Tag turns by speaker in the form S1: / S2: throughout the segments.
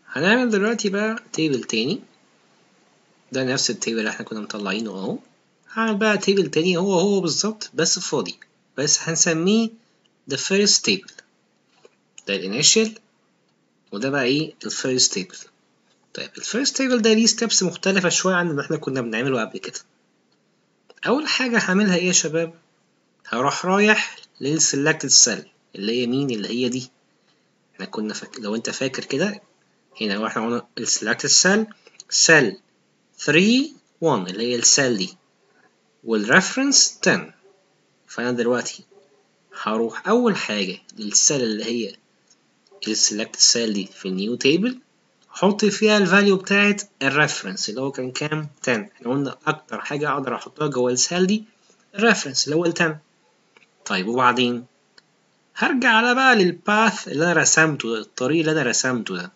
S1: هنعمل دلوقتي بقى تيبل تاني ده نفس التيبل اللي احنا كنا مطلعينه اهو هعمل بقى تيبل تاني هو هو بالظبط بس فاضي بس هنسميه the first table ده الانيشال وده بقى ايه الفيرست تيبل طيب الفيرست تيبل ده ليه ستيبس مختلفة شوية عن اللي احنا كنا بنعمله قبل كده أول حاجة هعملها ايه يا شباب هروح رايح للسلكتد سيل اللي هي مين اللي هي دي احنا كنا فاكر لو انت فاكر كده هنا واحنا قلنا السلكتد سيل سيل 3 1 اللي هي السيل دي والريفرنس 10 فانا دلوقتي هروح اول حاجة للسيل اللي هي السلكت سيل دي في النيو تيبل احط فيها الفاليو بتاعت الريفرنس اللي هو كان كام 10 احنا قلنا اكتر حاجة اقدر احطها جوه السيل دي الريفرنس اللي هو ال 10 طيب وبعدين هرجع على بقى للباث اللي انا رسمته ده الطريق اللي انا رسمته ده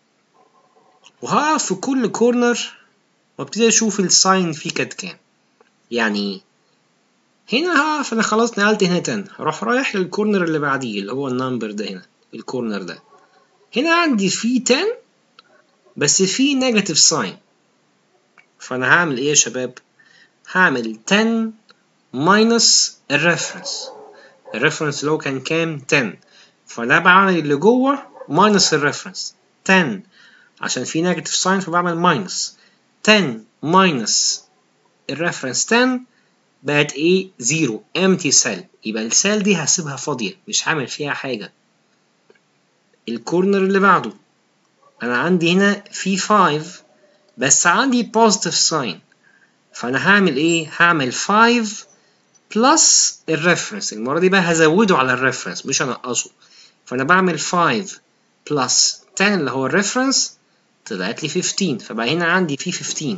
S1: وهقف في كل كورنر وابتدي اشوف الساين فيه كانت كام يعني هنا هقف انا خلاص نقلت هنا 10 هروح رايح للكورنر اللي بعديه اللي هو النمبر ده هنا الكورنر ده هنا عندي فيه 10 بس فيه نيجاتيف ساين فانا هعمل ايه يا شباب هعمل 10 ماينس الريفرنس الريفرنس اللي هو كان كام 10 فانا بعمل اللي جوه ماينس الريفرنس 10 عشان في نيجاتيف ساين فبعمل ماينس 10 ماينس الريفرنس 10 بقت ايه زيرو empty cell يبقى السيل دي هسيبها فاضية مش هعمل فيها حاجة الكورنر اللي بعده انا عندي هنا في 5 بس عندي positive sign فانا هعمل ايه هعمل 5 بلس الريفرنس المرة دي بقى هزوده على الريفرنس مش هنقصه فانا بعمل 5 بلس 10 اللي هو الريفرنس طلعت لي 15 فبقى هنا عندي في 15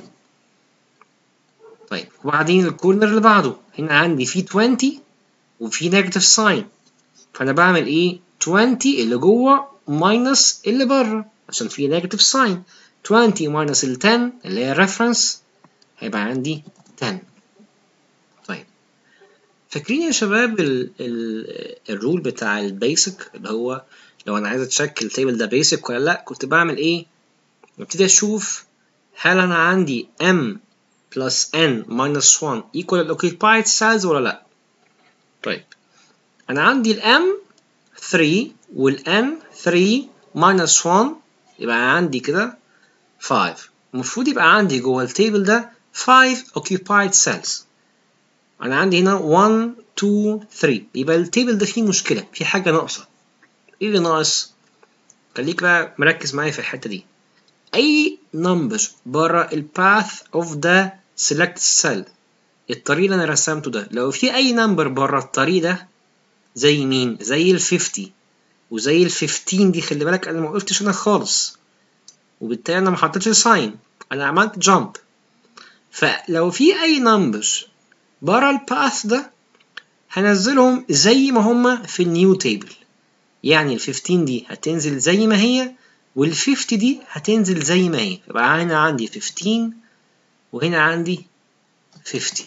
S1: طيب وبعدين الكورنر اللي بعده هنا عندي في 20 وفي نيجاتيف ساين فانا بعمل ايه 20 اللي جوه ماينس اللي بره عشان في نيجاتيف ساين 20 ماينس ال 10 اللي هي الريفرنس هيبقى عندي 10 طيب فاكرين يا شباب ال ال الرول بتاع البيسك اللي هو لو انا عايز اتشكل التيبل ده بيسك ولا لا كنت بعمل ايه ببتدي اشوف هل انا عندي m plus n minus 1 equal ال occupied cells ولا لا طيب انا عندي ال m 3 وال n 3 minus 1 يبقى عندي كده 5 المفروض يبقى عندي جوه التيبل ده 5 occupied cells انا عندي هنا 1 2 3 يبقى التيبل ده فيه مشكلة في حاجة ناقصة ايه اللي ناقص خليك بقى مركز معايا في الحتة دي اي نمبر بره الباث اوف ذا select cell الطريق اللي انا رسمته ده لو في اي نمبر بره الطريق ده زي مين زي ال 50 وزي ال 15 دي خلي بالك انا ما وقفتش هنا خالص وبالتالي انا ما حطيتش ساين انا عملت جامب فلو في اي نمبر بره الباث ده هنزلهم زي ما هما في النيو تيبل يعني ال 15 دي هتنزل زي ما هي وال 50 دي هتنزل زي ما هي يبقى هنا عندي 15 وهنا عندي 50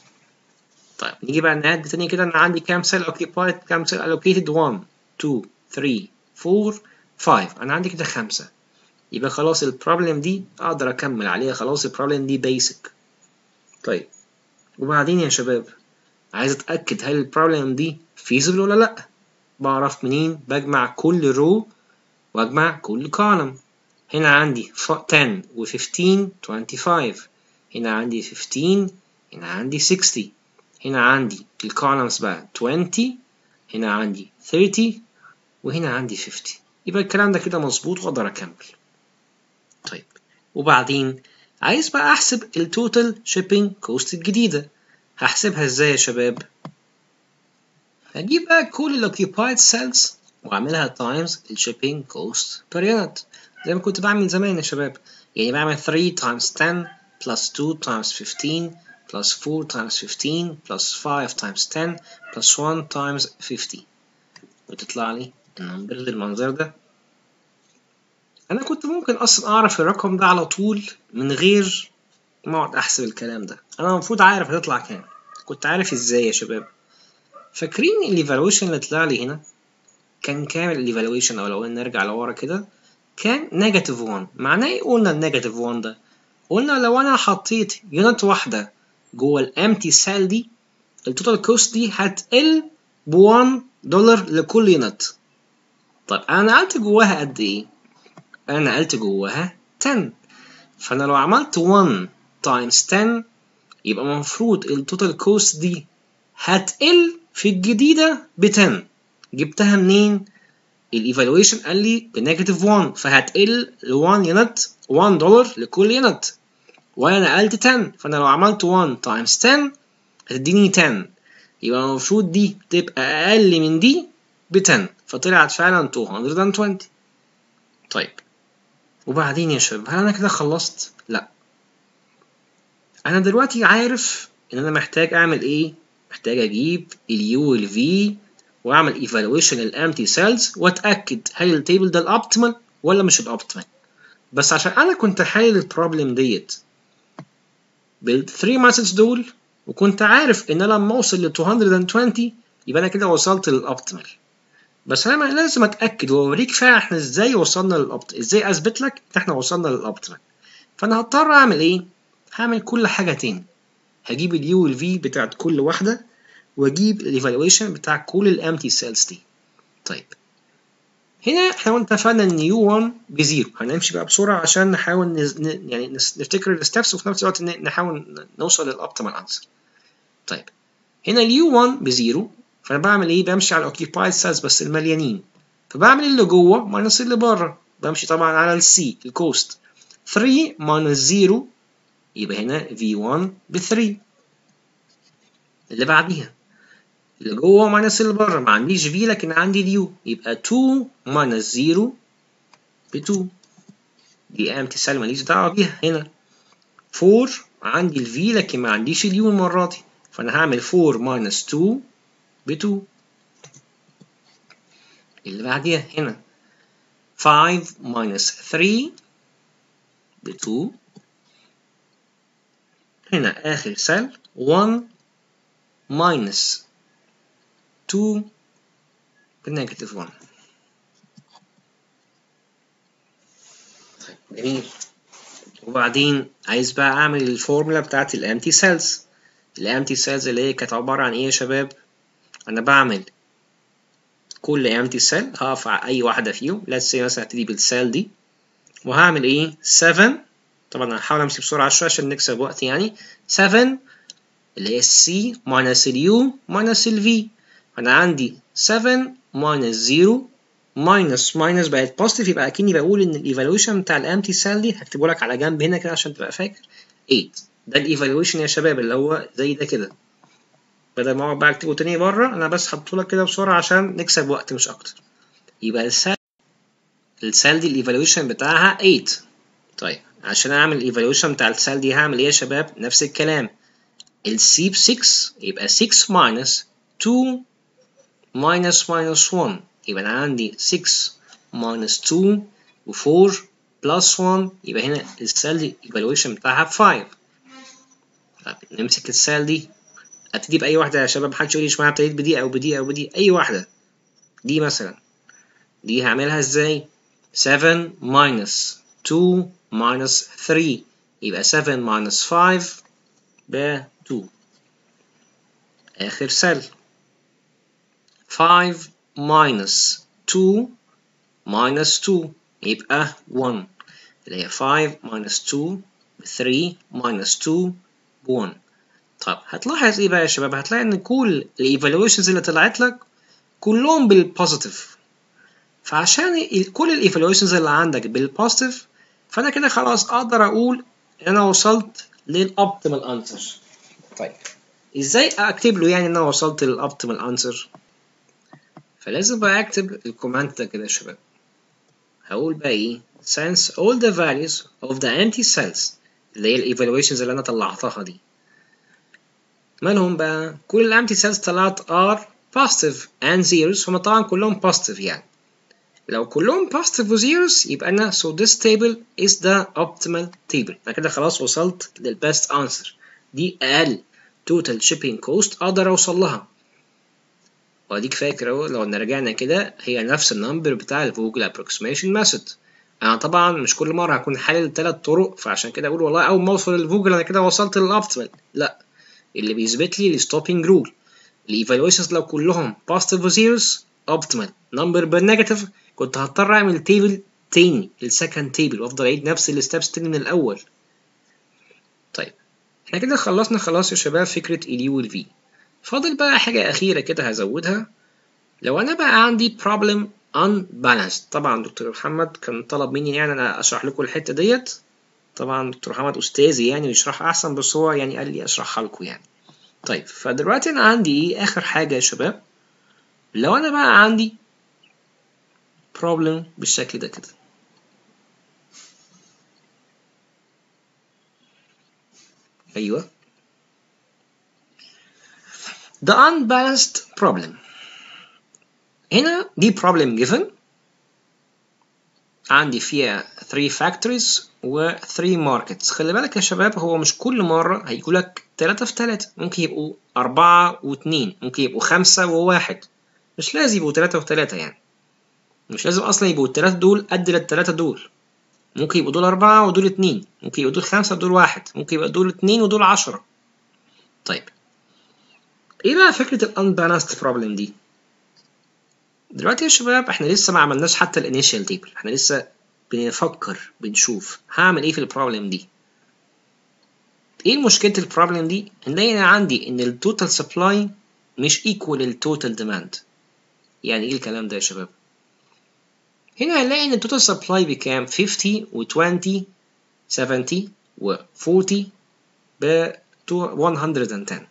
S1: طيب نيجي بقى نعد تاني كده انا عندي كام سيل occupied كام سيل allocated 1 2 3 4 5 انا عندي كده خمسة يبقى خلاص البروبلم دي اقدر اكمل عليها خلاص البروبلم دي بيسك طيب وبعدين يا شباب عايز اتاكد هل البروبلم دي feasible ولا لا بعرف منين بجمع كل رو واجمع كل column هنا عندي 10 و 15 25 هنا عندي 15 هنا عندي 60 هنا عندي الكولمز بقى 20 هنا عندي 30 وهنا عندي 50 يبقى الكلام ده كده مظبوط واقدر اكمل طيب وبعدين عايز بقى احسب التوتال شيبينج كوست الجديدة هحسبها ازاي يا شباب هجيب بقى كل الاوكيبايد سيلز واعملها تايمز الشيبينج كوست بير يونت زي ما كنت بعمل زمان يا شباب يعني بعمل 3 times 10 plus 2 times 15 plus 4 times 15 plus 5 times 10 plus 1 times 50 وتطلع لي النمبر بالمنظر ده انا كنت ممكن اصلا اعرف الرقم ده على طول من غير ما اقعد احسب الكلام ده انا المفروض عارف هتطلع كام كنت عارف ازاي يا شباب فاكرين الايفالويشن اللي طلع لي هنا كان كام الايفالويشن او لو نرجع لورا كده كان نيجاتيف 1 معناه ايه قلنا النيجاتيف 1 ده قلنا لو انا حطيت يونت واحده جوه الامتي سيل دي التوتال كوست دي هتقل ب 1 دولار لكل يونت طب انا نقلت جواها قد ايه انا نقلت جواها 10 فانا لو عملت 1 تايمز 10 يبقى المفروض التوتال كوست دي هتقل في الجديده ب 10 جبتها منين الايفالويشن قال لي بنيجاتيف 1 فهتقل ل 1 يونت 1 دولار لكل يونت وانا نقلت 10 فانا لو عملت 1 تايمز 10 هتديني 10 يبقى المفروض دي تبقى اقل من دي ب 10 فطلعت فعلا 220 طيب وبعدين يا شباب هل انا كده خلصت لا انا دلوقتي عارف ان انا محتاج اعمل ايه محتاج اجيب اليو والفي واعمل ايفالويشن للامتي سيلز واتاكد هل التيبل ده الاوبتيمال ولا مش الاوبتيمال بس عشان انا كنت حالل البروبلم ديت بالثري ميثودز دول وكنت عارف ان انا لما اوصل ل 220 يبقى انا كده وصلت للاوبتيمال بس انا لازم اتاكد واوريك فعلا احنا ازاي وصلنا للاوبتيمال ازاي اثبت لك ان احنا وصلنا للاوبتيمال فانا هضطر اعمل ايه هعمل كل حاجه تاني هجيب اليو والفي بتاعت كل واحده واجيب الايفالويشن بتاع كل الامتي سيلز دي طيب هنا احنا اتفقنا ان يو 1 بزيرو هنمشي بقى بسرعه عشان نحاول نز... ن... يعني نفتكر الستبس وفي نفس الوقت نحاول نوصل للاوبتيمال انسر طيب هنا اليو 1 بزيرو فانا بعمل ايه بمشي على الاوكيبايد سيلز بس المليانين فبعمل اللي جوه ماينس اللي بره بمشي طبعا على السي الكوست 3 ماينس 0 يبقى هنا v1 ب 3 اللي بعديها اللي جوه ماينس اللي بره ما عنديش في لكن عندي اليو يبقى 2 ماينس 0 ب 2 دي امتي سيل ماليش دعوه بيها هنا 4 عندي الفي لكن ما عنديش اليو المره دي فانا هعمل 4 ماينس 2 ب 2 اللي بعديها هنا 5 ماينس 3 ب 2 هنا آخر سيل 1 minus 2 بنيجاتيف 1 جميل وبعدين عايز بقى أعمل الفورمولا بتاعت الأمتي سيلز الأمتي سيلز اللي هي كانت عبارة عن إيه يا شباب؟ أنا بعمل كل أمتي سيل هقف على أي واحدة فيهم let's say مثلا هبتدي بالسيل دي وهعمل إيه؟ 7 طبعا هحاول امشي بسرعه شويه عشان نكسب وقت يعني 7 اللي هي السي minus اليو minus الفي فانا عندي 7 minus 0 minus minus بقت بوزيتيف يبقى اكني بقول ان الايفالويشن بتاع الامتي سيل دي هكتبه لك على جنب هنا كده عشان تبقى فاكر 8 ده الايفالويشن يا شباب اللي هو زي ده كده بدل ما اقعد بقى اكتبه تاني بره انا بس حطيته لك كده بسرعه عشان نكسب وقت مش اكتر يبقى السيل السيل دي الايفالويشن بتاعها 8 طيب عشان اعمل الايفالويشن بتاع السيل دي هعمل ايه يا شباب نفس الكلام السي ب 6 يبقى 6 minus 2 minus minus 1 يبقى انا عندي 6 minus 2 و 4 plus 1 يبقى هنا السيل دي الايفالويشن بتاعها ب 5 طب نمسك السيل دي ابتدي باي واحده يا شباب محدش يقول لي اشمعنى ابتديت بدي او بدي او بدي اي واحده دي مثلا دي هعملها ازاي 7 minus 2 minus 3 يبقى 7 minus 5 ب 2 آخر سل 5 minus 2 minus 2 يبقى 1 اللي هي 5 minus 2 ب 3 minus 2 ب 1 طب هتلاحظ ايه بقى يا شباب هتلاقي ان كل الايفالويشنز اللي طلعت لك كلهم بالبوزيتيف فعشان كل الايفالويشنز اللي عندك بالبوزيتيف فانا كده خلاص اقدر اقول ان انا وصلت للاوبتيمال انسر طيب ازاي اكتب له يعني ان انا وصلت للاوبتيمال انسر فلازم بقى اكتب الكوماند ده كده يا شباب هقول بقى ايه since all the values of the empty cells اللي هي الايفالويشنز اللي انا طلعتها دي مالهم بقى كل الامتي سيلز طلعت are positive and zeros هما طبعا كلهم positive يعني لو كلهم positive و zeros يبقى أنا so this table is the optimal table أنا كده خلاص وصلت لل best answer دي أقل total shipping cost أقدر أوصل لها وأديك فاكر أهو لو رجعنا كده هي نفس النمبر بتاع ال Vogel approximation method انا طبعا مش كل مره هكون حلل الثلاث طرق فعشان كده اقول والله اول ما اوصل للفوجل انا كده وصلت للاوبتيمال لا اللي بيثبت لي الستوبنج رول الايفالويشنز لو كلهم بوزيتيف وزيروز اوبتيمال نمبر بالنيجاتيف كنت هضطر اعمل تيبل تاني السكند تيبل وافضل اعيد نفس الستبس تاني من الاول طيب احنا كده خلصنا خلاص يا شباب فكره اليو والفي فاضل بقى حاجه اخيره كده هزودها لو انا بقى عندي problem unbalanced طبعا دكتور محمد كان طلب مني يعني انا اشرح لكم الحته ديت طبعا دكتور محمد استاذي يعني ويشرحها احسن بس هو يعني قال لي اشرحها لكم يعني طيب فدلوقتي انا عندي ايه اخر حاجه يا شباب لو انا بقى عندي problem بالشكل ده كده ايوه the unbalanced problem هنا دي problem given عندي فيها 3 factories و 3 markets خلي بالك يا شباب هو مش كل مرة هيقولك 3 في 3 ممكن يبقوا 4 و 2 ممكن يبقوا 5 و 1 مش لازم يبقوا 3 و 3 يعني مش لازم أصلا يبقوا التلاتة دول قد التلاتة دول ممكن يبقوا دول أربعة ودول اتنين ممكن يبقوا دول خمسة ودول واحد ممكن يبقى دول اتنين ودول عشرة طيب ايه بقى فكرة ال unbalanced problem دي؟ دلوقتي يا شباب احنا لسه ما عملناش حتى الانيشال تيبل احنا لسه بنفكر بنشوف هعمل ايه في البروبلم دي ايه مشكلة البروبلم دي؟ نلاقي انا عندي ان التوتال سبلاي مش equal التوتال ديماند يعني ايه الكلام ده يا شباب؟ هنا هنلاقي ان التوتال سبلاي بكام 50 و 20 70 و 40 ب 110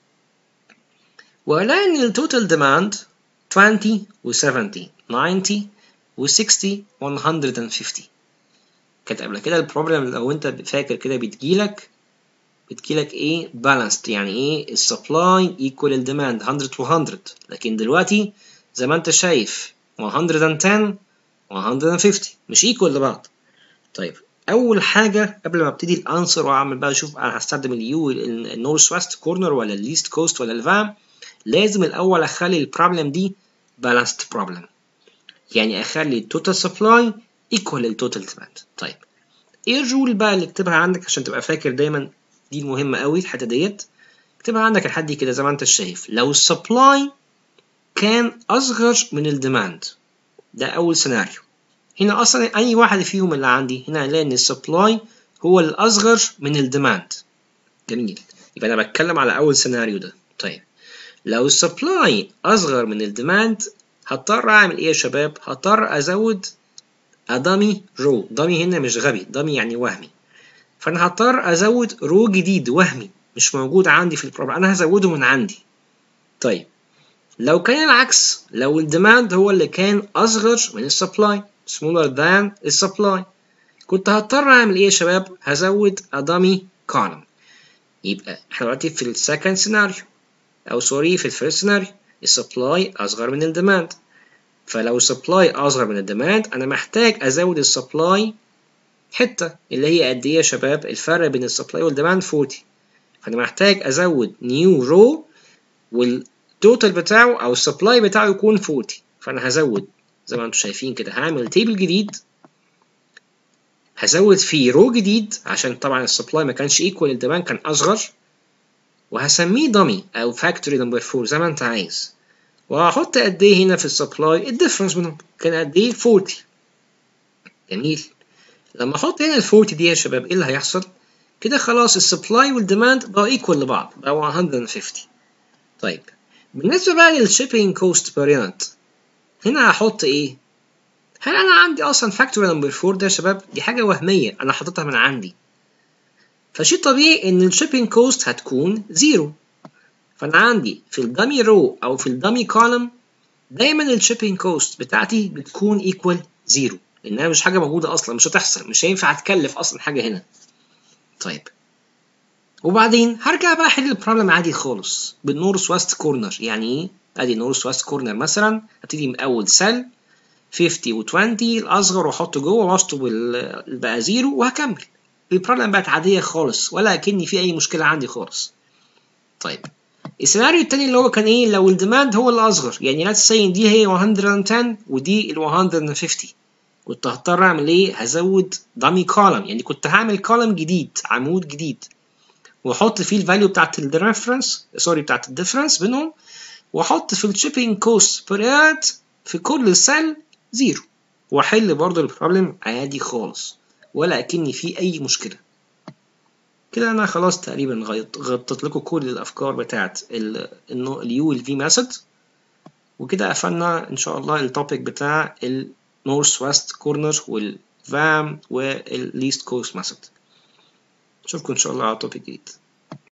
S1: وهنلاقي ان التوتال ديماند 20 و 70 90 و 60 150 كانت قبل كده البروبلم لو انت فاكر كده بتجيلك بتجيلك ايه بالانسد يعني ايه السبلاي ايكوال الديماند 100 و 100 لكن دلوقتي زي ما انت شايف 110 150 مش ايكوال لبعض طيب اول حاجه قبل ما ابتدي الانسر واعمل بقى اشوف انا هستخدم اليو النورث ويست كورنر ولا الليست كوست ولا الفام لازم الاول اخلي البروبلم دي بالانسد بروبلم يعني اخلي التوتال سبلاي ايكوال للتوتال ديماند طيب ايه الرول بقى اللي اكتبها عندك عشان تبقى فاكر دايما دي المهمه قوي الحته ديت اكتبها عندك لحد كده زي ما انت شايف لو السبلاي كان اصغر من الديماند ده أول سيناريو هنا أصلا أي واحد فيهم اللي عندي هنا هنلاقي إن السبلاي هو الأصغر من الديماند جميل يبقى أنا بتكلم على أول سيناريو ده طيب لو السبلاي أصغر من الديماند هضطر أعمل إيه يا شباب؟ هضطر أزود أدمي رو دمي هنا مش غبي دمي يعني وهمي فأنا هضطر أزود رو جديد وهمي مش موجود عندي في البروبلم أنا هزوده من عندي طيب لو كان العكس لو الديماند هو اللي كان أصغر من السبلاي smaller than السبلاي كنت هضطر أعمل إيه يا شباب؟ هزود أدامي column يبقى إحنا دلوقتي في السكند سيناريو أو سوري في الفيرست سيناريو السبلاي أصغر من الديماند فلو السبلاي أصغر من الديماند أنا محتاج أزود السبلاي حتة اللي هي قد إيه يا شباب؟ الفرق بين السبلاي والديماند 40 فأنا محتاج أزود نيو رو وال التوتال بتاعه او السبلاي بتاعه يكون 40 فانا هزود زي ما انتم شايفين كده هعمل تيبل جديد هزود فيه رو جديد عشان طبعا السبلاي ما كانش ايكوال الديماند كان اصغر وهسميه دمي او فاكتوري نمبر 4 زي ما انت عايز وهحط قد ايه هنا في السبلاي الديفرنس بينهم كان قد ايه 40 جميل لما احط هنا ال 40 دي يا شباب ايه اللي هيحصل كده خلاص السبلاي والديماند بقوا ايكوال لبعض بقوا 150 طيب بالنسبة بقى للشيبينج كوست بير يونت هنا هحط ايه؟ هل انا عندي اصلا فاكتور نمبر 4 ده يا شباب؟ دي حاجة وهمية انا حاططها من عندي فشيء طبيعي ان الشيبينج كوست هتكون زيرو فانا عندي في الدامي رو او في الدامي كولم دايما الشيبينج كوست بتاعتي بتكون ايكوال زيرو لانها مش حاجة موجودة اصلا مش هتحصل مش هينفع اتكلف اصلا حاجة هنا طيب وبعدين هرجع بقى احل البروبلم عادي خالص بالنورث ويست كورنر يعني ايه ادي نورث ويست كورنر مثلا ابتدي من اول سيل 50 و20 الاصغر واحطه جوه واشطب بقى زيرو وهكمل البروبلم بقت عاديه خالص ولا اكني في اي مشكله عندي خالص طيب السيناريو التاني اللي هو كان ايه لو الديماند هو الاصغر يعني let's say دي هي 110 ودي ال 150 كنت هضطر اعمل ايه هزود دامي كولم يعني كنت هعمل كولم جديد عمود جديد واحط فيه الفاليو بتاعت الريفرنس سوري بتاعت الديفرنس بينهم واحط في الشيبنج كوست بير في كل سيل زيرو واحل برضه البروبلم عادي خالص ولا اكني في اي مشكله كده انا خلاص تقريبا غطيت لكم كل الافكار بتاعت اليو والفي ميثود وكده قفلنا ان شاء الله التوبيك بتاع النورث ويست كورنر والفام والليست كوست ميثود اشوفكم ان شاء الله على توبيك جديد